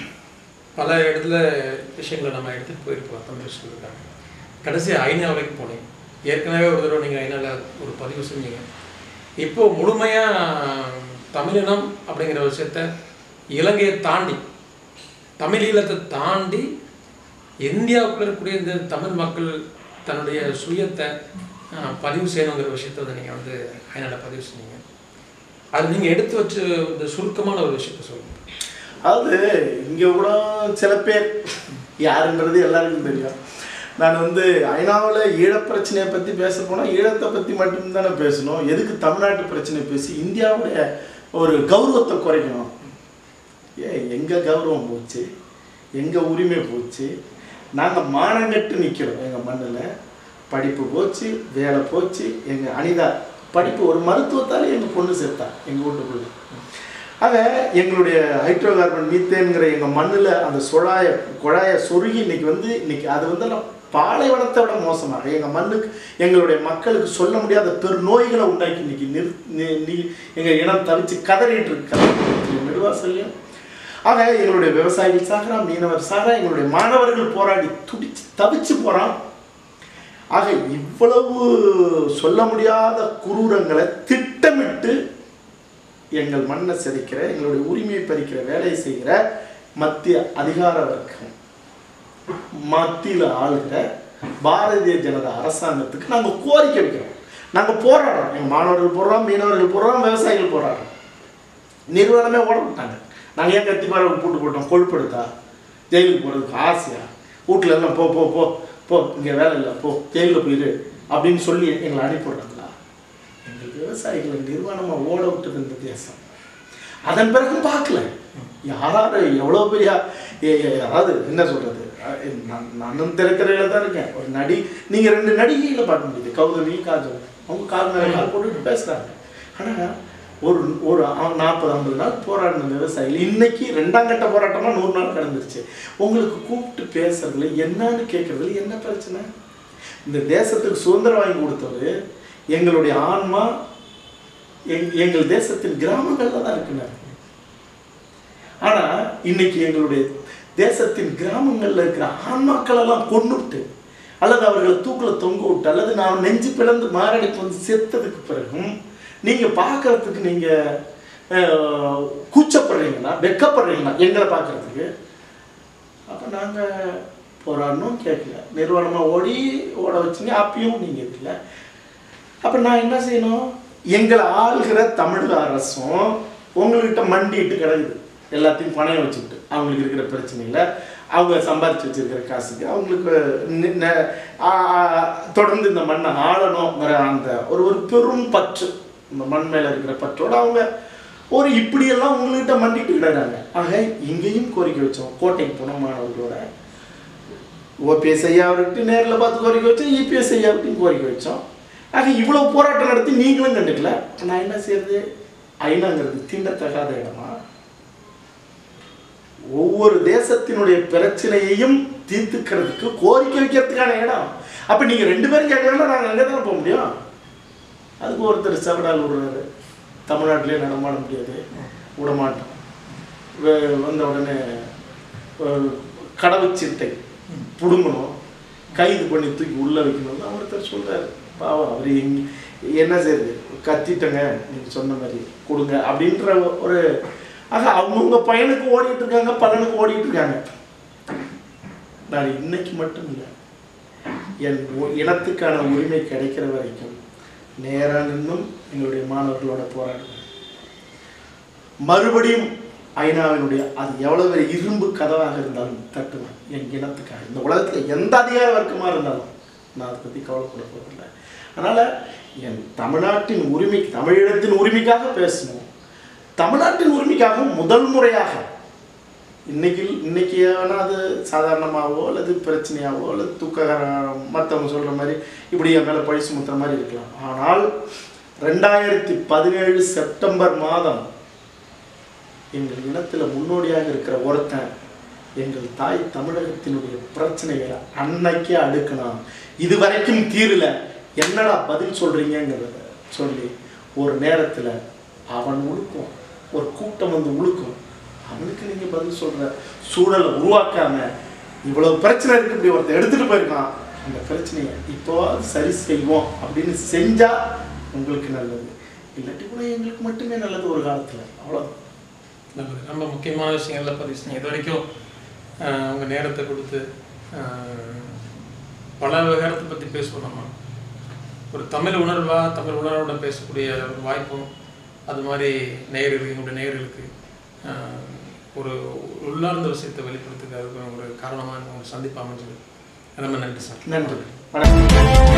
S1: பல இடத்துல விஷயங்களை நம்ம எடுத்துகிட்டு போயிருப்போம் தமிழ் சொல்லியிருக்காங்க கடைசி ஐநாவுக்கு போனீங்க ஏற்கனவே ஒரு தடவை நீங்கள் ஐநாவில் ஒரு பதிவு செஞ்சீங்க இப்போ முழுமையாக தமிழினம் அப்படிங்கிற விஷயத்த இலங்கையை தாண்டி தமிழ் ஈழத்தை தாண்டி இந்தியாவுக்குள்ள இருக்கக்கூடிய இந்த தமிழ் மக்கள் தன்னுடைய சுயத்தை அஹ், பதிவு செய்யணுங்கிற விஷயத்த வந்து நீங்கள் வந்து ஐநாவில் பதிவு செஞ்சீங்க அது நீங்கள் எடுத்து வச்சு இந்த சுருக்கமான ஒரு விஷயத்த சொல்லுங்கள்
S2: அதாவது இங்கே கூட சில பேர் யாருன்றது எல்லாருக்கும் தெரியும் நான் வந்து ஐநாவில் ஈழப் பிரச்சனையை பற்றி பேச போனால் ஈழத்தை பற்றி மட்டும்தானே பேசணும் எதுக்கு தமிழ்நாட்டு பிரச்சனை பேசி இந்தியாவுடைய ஒரு கௌரவத்தை குறைக்கணும் ஏ எங்கள் கௌரவம் போச்சு எங்கள் உரிமை போச்சு நாங்கள் மானங்கட்டு நிற்கிறோம் எங்கள் மண்ணில் படிப்பு போச்சு வேலை போச்சு எங்கள் அனிதா படிப்பு ஒரு மருத்துவத்தால் எங்கள் பொண்ணு சேர்த்தா எங்கள் வீட்டுக்குள்ள ஆக எங்களுடைய ஹைட்ரோ கார்பன் மீத்தேன்கிற எங்கள் மண்ணில் அந்த சுழாய குழாயை சொருகி இன்னைக்கு வந்து இன்னைக்கு அது வந்து எல்லாம் பாலைவனத்தை விட மோசமாக எங்கள் மண்ணுக்கு எங்களுடைய மக்களுக்கு சொல்ல முடியாத பெரு நோய்களை உண்டாக்கி இன்னைக்கு நிறு நி- நி- எங்கள் இனம் தவிச்சு கதறிட்டு இருக்கு நெடுவாசல்லையும் ஆக எங்களுடைய விவசாயிகள் சாகிறா மீனவர் சாகிறா எங்களுடைய மாணவர்கள் போராடி துடிச்சு தவிச்சு போகிறான் ஆக இவ்வளவு சொல்ல முடியாத குரூரங்களை திட்டமிட்டு எங்கள் மண்ணை சிதைக்கிற எங்களுடைய உரிமையை பறிக்கிற வேலையை செய்கிற மத்திய அதிகார வர்க்கம் மத்தியில் ஆளுகிற பாரதிய ஜனதா அரசாங்கத்துக்கு நாங்கள் கோரிக்கை வைக்கிறோம் நாங்கள் போராடுறோம் எங்கள் மாணவர்கள் போடுறோம் மீனவர்கள் போடுறோம் விவசாயிகள் போராடுறோம் நிறுவனமே ஓட விட்டாங்க நாங்கள் ஏன் கத்தி பாறை போட்டு போட்டோம் கொழுப்படுத்தா ஜெயிலுக்கு போகிறதுக்கு ஆசையா வீட்டில் எல்லாம் போ போ போ போ இங்கே வேலை இல்லை போ ஜெயிலில் போயிரு அப்படின்னு சொல்லி எங்களை அனுப்பிவிட்டாங்களா எங்கள் விவசாயிகளை நிர்வாணமாக ஓட விட்டது இந்த தேசம் அதன் பிறகு பார்க்கல யாராரு எவ்வளோ பெரிய ஏ- ஏ- அதாவது என்ன சொல்கிறது நானும் திரைக்கரையில் தான் இருக்கேன் ஒரு நடி நீங்கள் ரெண்டு நடிகைகளை பார்க்க முடியுது கௌதமி காஜல் அவங்க கால் மேலே கால் போட்டுட்டு பேசுகிறாங்க ஆனால் ஒரு ஒரு அ- நாற்பது ஐம்பது நாள் போராடின விவசாயிகள் இன்னைக்கு ரெண்டாம் கட்ட போராட்டமாக நூறு நாள் கடந்துருச்சு உங்களுக்கு கூப்பிட்டு பேசுறதுல என்னன்னு கேட்கறதுல என்ன பிரச்சனை இந்த தேசத்துக்கு சுதந்திரம் வாங்கி கொடுத்தவர் எங்களுடைய ஆன்மா எங் எங்கள் தேசத்தின் கிராமங்களில் தான் இருக்குனார் ஆனா இன்னைக்கு எங்களுடைய தேசத்தின் கிராமங்கள்ல இருக்கிற ஆன்மாக்கள் எல்லாம் கொன்னுட்டு அல்லது அவர்களை தூக்குல தொங்க விட்டு அல்லது நான் நெஞ்சு பிளந்து மாரடைப்பு வந்து செத்ததுக்கு பிறகும் நீங்க பார்க்கறதுக்கு நீங்க அஹ், கூச்சப்படுறீங்களா வெக்கப்படுறீங்களா எங்களை பார்க்கறதுக்கு அப்ப நாங்க போராடணும் கேட்கல நிர்வாணமா ஓடி ஓட வச்சுங்க அப்பயும் நீங்க இருக்கல அப்ப நான் என்ன செய்யணும் எங்களை ஆள்கிற தமிழக அரசும் உங்கள்கிட்ட மண்டிட்டு கிடக்குது எல்லாத்தையும் பணையம் வச்சுக்கிட்டு அவங்களுக்கு இருக்கிற பிரச்சனையில் அவங்க சம்பாதிச்சு வச்சிருக்கிற காசுக்கு அவங்களுக்கு நி- ந- ஆ- ஆ- தொடர்ந்து இந்த மண்ணை ஆளணுங்கிற அந்த ஒரு ஒரு பெரும் பற்று இந்த மண் மேலே இருக்கிற பற்றோட அவங்க ஒரு இப்படியெல்லாம் உங்கள்கிட்ட மண்டிட்டு கிடறாங்க ஆக இங்கேயும் கோரிக்கை வச்சோம் கோட்டைக்கு போன மாணவர்களோட ஓபிஎஸ் ஐயா அவர்கிட்ட நேரில் பார்த்து கோரிக்கை வச்சோம் இபிஎஸ் ஐயாவுக்கும் கோரிக்கை வச்சோம் ஆக இவ்வளோ போராட்டம் நடத்தி நீங்களும் கண்டுக்கல நான் என்ன செய்யறது ஐநாங்கிறது தீண்டத்தகாத இடமா ஒவ்வொரு தேசத்தினுடைய பிரச்சனையையும் தீர்த்துக்கிறதுக்கு கோரிக்கை வைக்கிறதுக்கான இடம் அப்ப நீங்க ரெண்டு பேரும் கேட்கலன்னா நாங்கள் அங்கே தானே போக முடியும் அதுக்கு ஒருத்தர் செவடால் விடுறாரு தமிழ்நாட்டிலே நடமாட முடியாது விடமாட்டோம் வே- வந்த உடனே அஹ், கடவுச்சீட்டை பிடுங்கணும் கைது பண்ணி தூக்கி உள்ள வைக்கணும்னு ஒருத்தர் சொல்றாரு பாவம் அவர் எங்க என்ன செய்யுது கத்திட்டங்க நீங்க சொன்ன மாதிரி கொடுங்க அப்படின்ற ஒரு ஆக அவங்கவுங்க பையனுக்கு ஓடிட்டு இருக்காங்க பலனுக்கு ஓடிட்டு இருக்காங்க நான் இன்னைக்கு மட்டும் இல்லை என் உ- இனத்துக்கான உரிமை கிடைக்கிற வரைக்கும் நேரா நின்னும் எங்களுடைய மாணவர்களோட போராடுவேன் மறுபடியும் ஐநாவினுடைய அது எவ்வளவு பெரிய இரும்பு கதவாக இருந்தாலும் தட்டுவேன் என் இனத்துக்காக இந்த உலகத்துல எந்த அதிகார வர்க்கமா இருந்தாலும் நான் அதை பத்தி கவலைப்பட போறதில்லை அதனால என் தமிழ்நாட்டின் உரிமை தமிழீழத்தின் உரிமைக்காக பேசணும் தமிழ்நாட்டின் உரிமைக்காக முதல் முறையாக இன்னைக்கு இன்னைக்கு வேணா அது சாதாரணமாகவோ அல்லது பிரச்சனையாவோ அல்லது தூக்ககரம் மற்றவங்க சொல்ற மாதிரி இப்படி என் மேலே பழி சுமத்துற மாதிரி இருக்கலாம் ஆனால் ரெண்டாயிரத்தி பதினேழு செப்டம்பர் மாதம் எங்கள் இனத்தில் முன்னோடியாக இருக்கிற ஒருத்தன் எங்கள் தாய் தமிழகத்தினுடைய பிரச்சனைகளை அன்னைக்கே அடுக்கணும் இது வரைக்கும் தீரல என்னடா பதில் சொல்றீங்கங்கிறத சொல்லி ஒரு நேரத்தில் அவன் உழுக்கும் ஒரு கூட்டம் வந்து உழுக்கும் அவனுக்கு நீங்க பதில் சொல்ற சூழலை உருவாக்காம இவ்வளவு பிரச்சனை இருக்கு இப்படி ஒருத்தன் எடுத்துட்டு போயிருக்கான் அந்த பிரச்சனையை இப்போ அது சரி செய்வோம் அப்படின்னு செஞ்சா உங்களுக்கு நல்லது இல்லாட்டி கூட எங்களுக்கு மட்டுமே நல்லது ஒரு காலத்துல அவ்வளவுதான்
S1: நல்லது ரொம்ப முக்கியமான விஷயங்கள்ல பதிவு செஞ்சீங்க இது வரைக்கும் ஆஹ், உங்க நேரத்தை கொடுத்து ஆஹ், பல விவகாரத்தை பற்றி பேசுவோம் நம்ம ஒரு தமிழ் உணர்வா தமிழ் உணர்வோட பேசக்கூடிய ஒரு வாய்ப்பும் அது மாதிரி நேயர்களுக்கு எங்களுடைய நேயர்களுக்கு ஆஹ், ஒரு உள்ளார்ந்த விஷயத்தை வெளிப்படுத்துறதுக்கு அதுக்கு ஒரு காரணமாக உங்களை சந்திப்பாமல் சொல்லி ரொம்ப நன்றி சார்
S2: நன்றி வணக்கம்